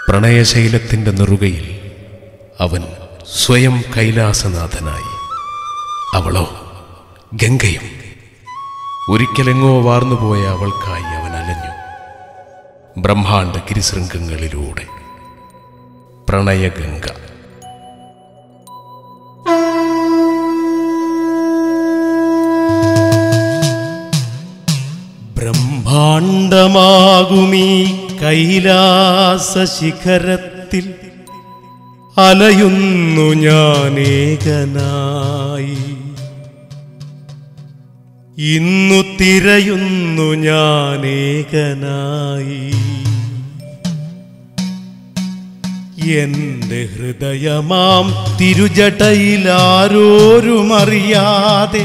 പ്രണയശൈലത്തിൻ്റെ നെറുകയിൽ അവൻ സ്വയം കൈലാസനാഥനായി അവളോ ഗംഗയും ഒരിക്കലെങ്ങോ വാർന്നുപോയ അവൾക്കായി അവൻ അലഞ്ഞു ബ്രഹ്മാണ്ട ഗിരിശൃംഗങ്ങളിലൂടെ പ്രണയഗംഗ ബ്രഹ്മാണ്ടമാകുമീ കൈലാസ ശിഖരത്തിൽ അലയുന്നു ഞാനേകനായി ഇന്നു തിരയുന്നു ഞാനേകനായി എന്റെ ഹൃദയമാം തിരുജടയിലാരോരുമറിയാതെ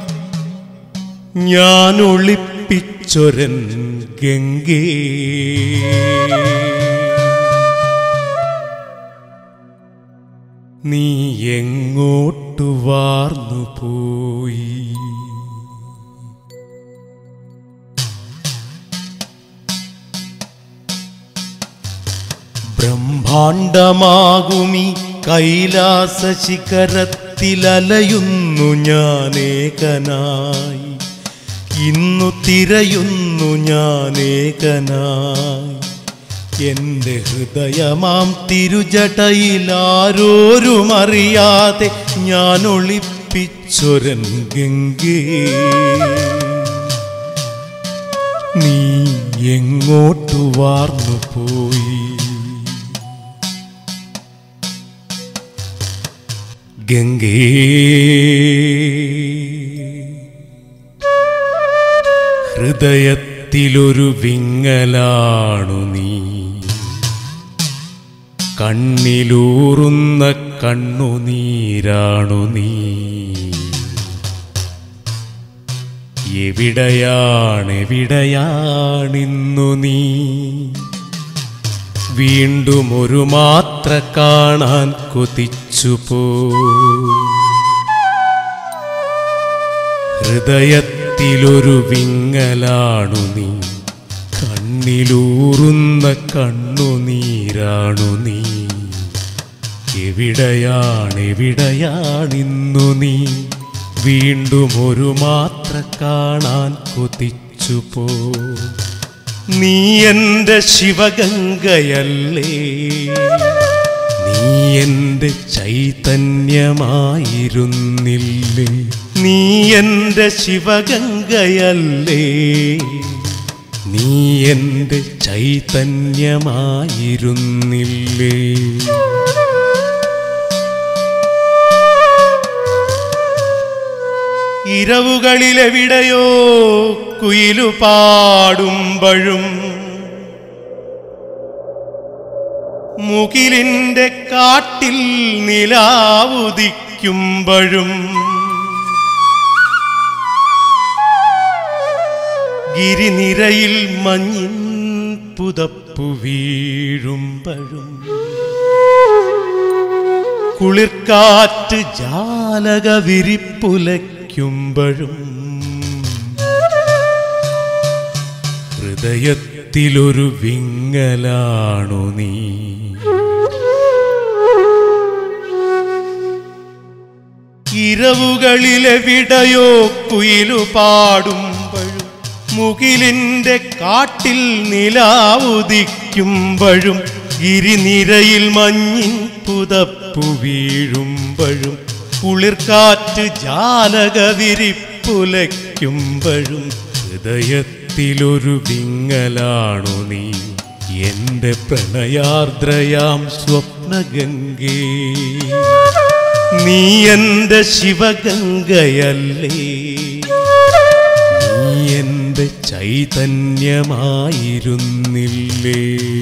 ഞാൻ ഒളിപ്പിച്ചൊരൻ ഗംഗേ നീ എങ്ങോട്ടു വാർന്നു പോയി ബ്രഹ്മാണ്ടമാകുമീ കൈലാസ ശിഖരത്തിലലയുന്നു ഞാനേകനായി ഇന്നു തിരയുന്നു ഞാനേകനായി എന്റെ ഹൃദയമാം തിരുജടയിലാരോരുമറിയാതെ ഞാൻ ഒളിപ്പിച്ചൊരൻ ഗംഗേ നീ എങ്ങോട്ടു വാർന്നു പോയി ഗംഗേ ഹൃദയത്തിലൊരു വിങ്ങലാണു നീ കണ്ണിലൂറുന്ന കണ്ണുനീരാണു നീ എവിടെയാണെവിടെയാണിന്നു നീ വീണ്ടും ഒരു മാത്ര കാണാൻ കൊതിച്ചു പോ ഹൃദയത്തിലൊരു വിങ്ങലാണു നീ കണ്ണിലൂറുന്ന കണ്ണുനീരാണു നീ എവിടെയാണെവിടെയാണിന്നു നീ വീണ്ടും ഒരു മാത്ര കാണാൻ കൊതിച്ചു പോ നീ എന്റെ ശിവഗംഗയല്ലേ നീ എന്റെ ചൈതന്യമായിരുന്നില്ലേ നീ എന്റെ ശിവഗംഗയല്ലേ നീ എന്റെ ചൈതന്യമായിരുന്നില്ലേ ഇരവുകളിലെവിടെയോ കുയിലു പാടുമ്പഴും മുകിലിന്റെ കാട്ടിൽ നിലാവുദിക്കുമ്പഴും ഗിരിനിരയിൽ മഞ്ഞിൻ പുതപ്പു വീഴുമ്പഴും കുളിർക്കാറ്റ് ജാലക വിരിപ്പുലയ്ക്കുമ്പഴും ഹൃദയത്തിലൊരു വിങ്ങലാണു നീ ഇരവുകളിലെവിടെയോ കുയിലു പാടുമ്പഴും മുകിലിന്റെ കാട്ടിൽ നിലാവുദിക്കുമ്പഴും ഗിരിനിരയിൽ മഞ്ഞിൻ പുതപ്പു വീഴുമ്പഴും കുളിർക്കാറ്റ് ജാലക വിരിപ്പുലയ്ക്കുമ്പഴും ഹൃദയത്തിലൊരു വിങ്ങലാണു നീ എന്റെ പ്രണയാർദ്രയാം സ്വപ്നഗംഗേ നീ എന്റെ ശിവഗംഗയല്ലേ നീ എന്റെ ചൈതന്യമായിരുന്നില്ലേ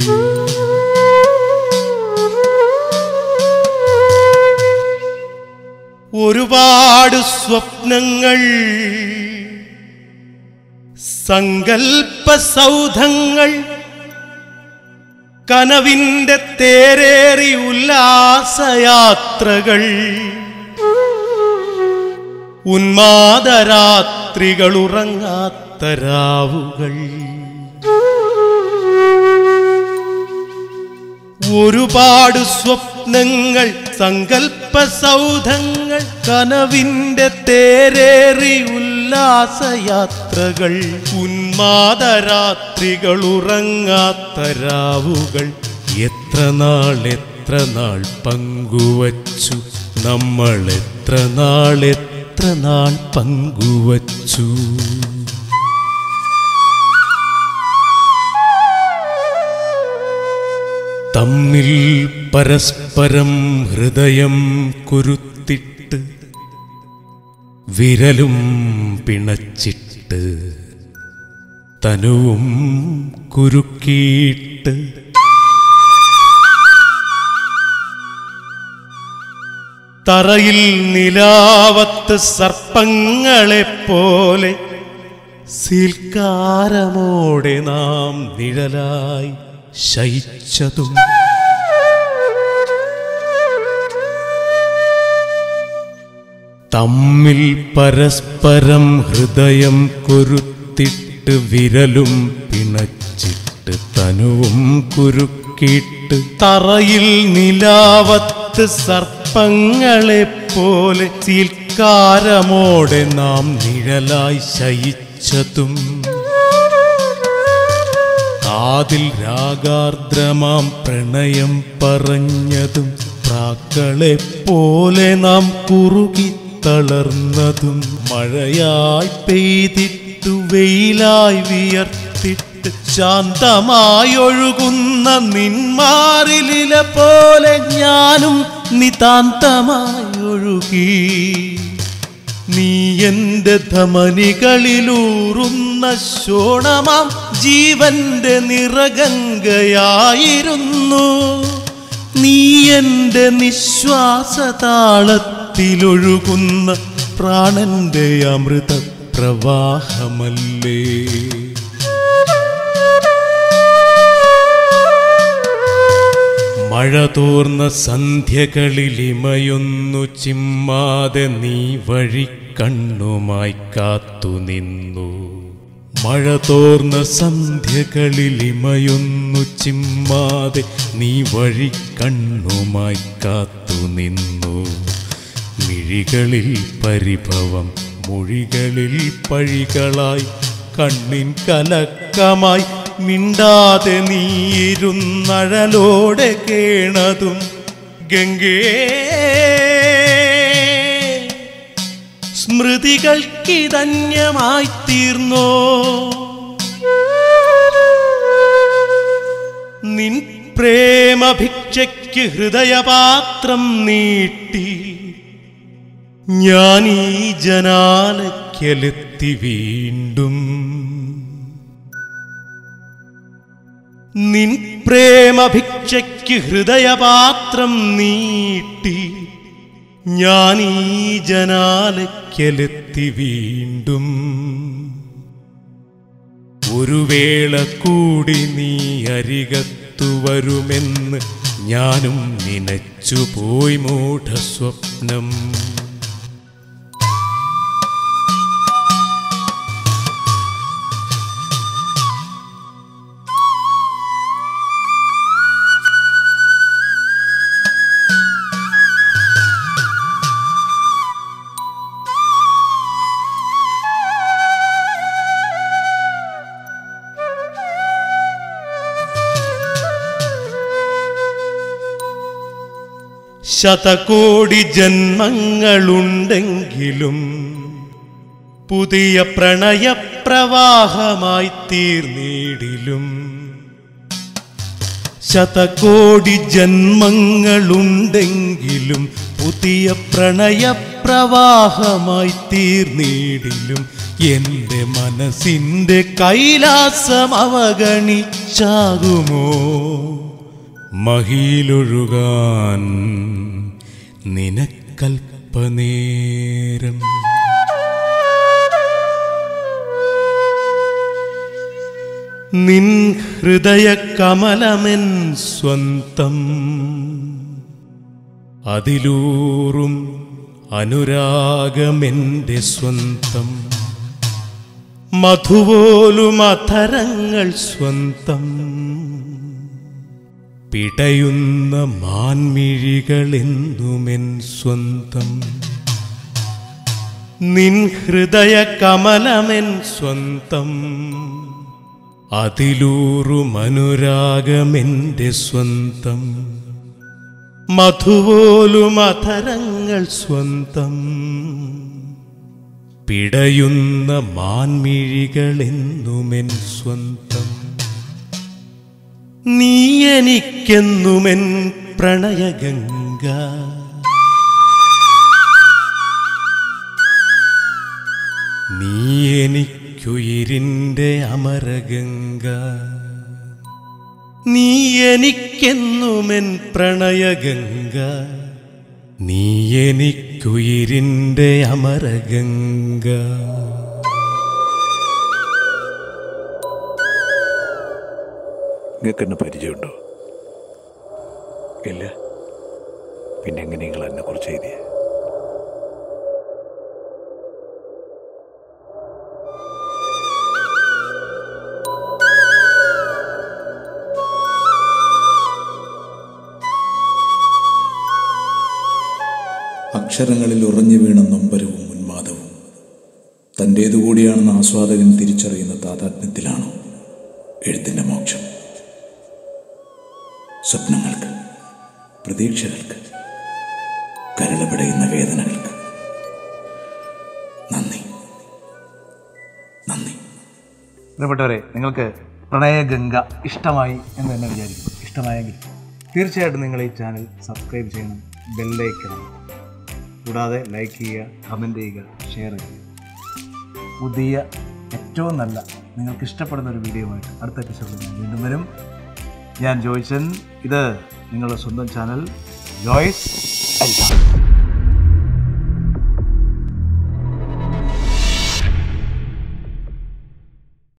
ഒരുപാട് സ്വപ്നങ്ങൾ സങ്കൽപ്പ സൗധങ്ങൾ കനവിന്റെ തേരേറി ഉല്ലാസയാത്രകൾ ഉന്മാദരാത്രികൾ ഉറങ്ങാത്ത രാവുകൾ ഒരുപാട് സ്വപ്നങ്ങൾ സങ്കൽപ്പ സൗധങ്ങൾ കനവിന്റെ തേരേറി ഉല്ലാസയാത്രകൾ ഉന്മാദരാത്രികൾ ഉറങ്ങാത്ത രാവുകൾ എത്ര നാൾ എത്ര നാൾ പങ്കുവച്ചു നമ്മൾ എത്ര നാൾ എത്ര നാൾ പങ്കുവച്ചു തമ്മിൽ പരസ്പരം ഹൃദയം കുരുത്തിട്ട് വിരലും പിണച്ചിട്ട് തനുവും കുരുക്കിയിട്ട് തറയിൽ നിലാവത്ത് സർപ്പങ്ങളെ പോലെ സീൽക്കാരമോടെ നാം നിഴലായി ശയിച്ചതും തമ്മിൽ പരസ്പരം ഹൃദയം കൊരുത്തിട്ട് വിരലും പിണച്ചിട്ട് തനുവും കുരുക്കിയിട്ട് തറയിൽ നിലാവത്ത് സർപ്പങ്ങളെ പോലെ സീൽക്കാരമോടെ നാം നിഴലായി ശയിച്ചതും കാതിൽ രാഗാർദ്രമാം പ്രണയം പറഞ്ഞതും പ്രാക്കളെ പോലെ നാം കുറുകി തളർന്നതും മഴയായി പെയ്തിട്ടു വെയിലായി വിയർത്തിട്ട് ശാന്തമായി ഒഴുകുന്ന നിന്മാറിലില പോലെ ഞാനും നിതാന്തമായി ഒഴുകി നീ എന്റെ ധമനികളിലൂറുന്ന ശോണമാം ജീവന്റെ നിറഗംഗയായിരുന്നു നീ എന്റെ നിശ്വാസതാളത്തിലൊഴുകുന്ന പ്രാണന്റെ അമൃത പ്രവാഹമല്ലേ മഴ തോർന്ന സന്ധ്യകളിലിമയൊന്നു ചിമ്മാതെ നീ വഴി കണ്ണുമായി കാത്തു നിന്നു മഴ തോർന്ന സന്ധ്യകളിലിമയൊന്നു ചിമ്മാതെ നീ വഴി കണ്ണുമായി കാത്തു നിന്നു മിഴികളിൽ പരിഭവം മൊഴികളിൽ പഴികളായി കണ്ണിൻ കലക്കമായി മിണ്ടാതെ നീയിരുന്നഴലോടെ കേണതും ഗംഗേ സ്മൃതികൾക്കിതന്യമായി തീർന്നോ നിൻ പ്രേമഭിക്ഷയ്ക്ക് ഹൃദയപാത്രം നീട്ടി ഞാൻ ഈ ജനാലയ്ക്കലെത്തി വീണ്ടും നിൻ പ്രേമഭിക്ഷയ്ക്ക് ഹൃദയപാത്രം നീട്ടി ഞാൻ ഈ ജനാലയ്ക്കലെത്തി വീണ്ടും ഒരു വേള കൂടി നീ അരികത്തു വരുമെന്ന് ഞാനും നനച്ചുപോയി മൂഢസ്വപ്നം ശതകോടി ജന്മങ്ങളുണ്ടെങ്കിലും പുതിയ പ്രണയപ്രവാഹമായി തീർന്നിടിലും ശതകോടി ജന്മങ്ങളുണ്ടെങ്കിലും പുതിയ പ്രണയപ്രവാഹമായി തീർന്നിടിലും എന്റെ മനസ്സിന്റെ കൈലാസം അവഗണിച്ചാകുമോ മഹിയിലൊഴുകാൻ നിനക്കൽപ്പനേരം നിൻ ഹൃദയ കമലമെൻ സ്വന്തം അതിലൂറും അനുരാഗമെന്റെ സ്വന്തം മധുപോലും അധരങ്ങൾ സ്വന്തം പിടയുന്ന മാൻമിഴികളെന്നുമെൻ സ്വന്തം നിൻ ഹൃദയ കമലമെൻ സ്വന്തം അതിലൂറും അനുരാഗമെന്റെ സ്വന്തം മധുപോലും അധരങ്ങൾ സ്വന്തം പിടയുന്ന മാൻമിഴികളെന്നുമെൻ സ്വന്തം നീ എനിക്കെന്നുമെൻ പ്രണയഗംഗ നീ എനിക്കുയിരിൻ്റെ അമരഗംഗ നീ എനിക്കെന്നുമെൻ പ്രണയഗംഗ നീ എനിക്കുയിരിൻ്റെ അമരഗംഗ നിങ്ങൾക്ക് എന്നെ പരിചയമുണ്ടോ ഇല്ല പിന്നെ എങ്ങനെ നിങ്ങൾ എന്നെ കുറിച്ച് എഴുതിയേ അക്ഷരങ്ങളിൽ ഉറഞ്ഞു വീണ നൊമ്പരവും ഉന്മാദവും തൻ്റേതുകൂടിയാണെന്ന് ആസ്വാദകൻ തിരിച്ചറിയുന്ന താതാത്മ്യത്തിലാണോ എഴുത്തിൻ്റെ മോക്ഷം സ്വപ്നങ്ങൾക്ക് പ്രതീക്ഷകൾക്ക് കരളപിടയുന്ന വേദനകൾക്ക് നന്ദി നന്ദി പ്രിയപ്പെട്ടവരെ നിങ്ങൾക്ക് പ്രണയഗംഗ ഇഷ്ടമായി എന്ന് തന്നെ വിചാരിക്കുന്നു ഇഷ്ടമായെങ്കിൽ തീർച്ചയായിട്ടും നിങ്ങൾ ഈ ചാനൽ സബ്സ്ക്രൈബ് ചെയ്യണം ബെല്ലൈക്കണം കൂടാതെ ലൈക്ക് ചെയ്യുക കമൻറ്റ് ചെയ്യുക ഷെയർ ചെയ്യുക പുതിയ ഏറ്റവും നല്ല നിങ്ങൾക്ക് ഇഷ്ടപ്പെടുന്ന ഒരു വീഡിയോ ആയിട്ട് അടുത്ത എപ്പിസോഡിൽ ഞാൻ വീണ്ടും വരും ഞാൻ ജോയ്സൻ ഇത് നിങ്ങളുടെ സ്വന്തം ചാനൽ ജോയ്സ് എല്ലാം